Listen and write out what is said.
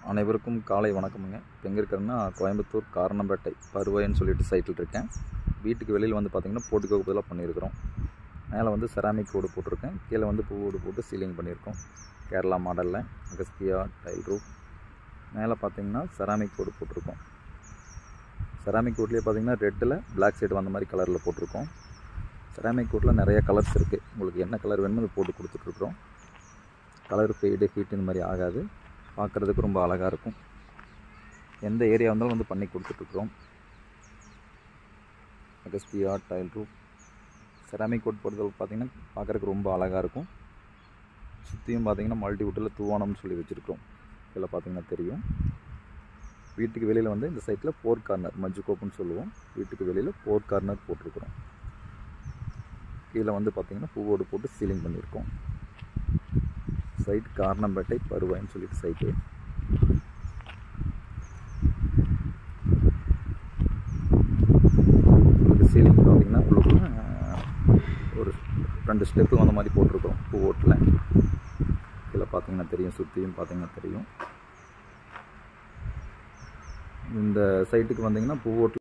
அனைவருக்கும் காலை வணக்கமுங்க இப்போ எங்கே இருக்கிறேன்னா கோயம்புத்தூர் காரணம்பேட்டை பருவாயின்னு சொல்லிட்டு சைட்டில் இருக்கேன் வீட்டுக்கு வெளியில் வந்து பார்த்திங்கன்னா போட்டுக்கோக்கு பதிலாக பண்ணியிருக்கிறோம் மேலே வந்து செராமிக் கோடு போட்டிருக்கேன் கீழே வந்து பூவோடு போட்டு சீலிங் பண்ணியிருக்கோம் கேரளா மாடலில் அகஸ்தியா டைல் ரூப் மேலே பார்த்தீங்கன்னா செராமிக் கோடு போட்டிருக்கோம் செராமிக் கோட்லேயே பார்த்தீங்கன்னா ரெட்டில் பிளாக் சைடு வந்த மாதிரி கலரில் போட்டிருக்கோம் செராமிக் கோட்டில் நிறைய கலர்ஸ் இருக்குது உங்களுக்கு என்ன கலர் வேணுமோ அது போட்டு கொடுத்துட்ருக்குறோம் கலர் ஃபெய்டு ஹீட் இந்த மாதிரி ஆகாது பார்க்குறதுக்கு ரொம்ப அழகாக இருக்கும் எந்த ஏரியா வந்தாலும் வந்து பண்ணி கொடுத்துட்ருக்குறோம் Agastya tile roof ceramic coat பொறுத்தவரை பார்த்திங்கன்னா பார்க்குறதுக்கு ரொம்ப அழகாக இருக்கும் சுற்றியும் பார்த்தீங்கன்னா மல்டிவுட்டில் தூவானம்னு சொல்லி வச்சுருக்கோம் இதில் பார்த்தீங்கன்னா தெரியும் வீட்டுக்கு வெளியில் வந்து இந்த சைட்டில் ஃபோர் கார்னர் மஞ்சு கோப்புன்னு சொல்லுவோம் வீட்டுக்கு வெளியில் ஃபோர் கார்னர் போட்டிருக்கிறோம் கீழே வந்து பார்த்திங்கன்னா பூவோடு போட்டு சீலிங் பண்ணியிருக்கோம் சைட் காரணம்பேட்டை பருவாயின்னு சொல்லிட்டு சைட்டு இது சீலிங் பார்த்தீங்கன்னா உள்ளுக்குள்ள ஒரு ரெண்டு ஸ்டெப்பு வந்த மாதிரி போட்டிருக்கோம் பூவோட்டில் கீழே பார்த்தீங்கன்னா தெரியும் சுற்றியும் பார்த்தீங்கன்னா தெரியும் இந்த சைட்டுக்கு வந்தீங்கன்னா பூவோட்டில்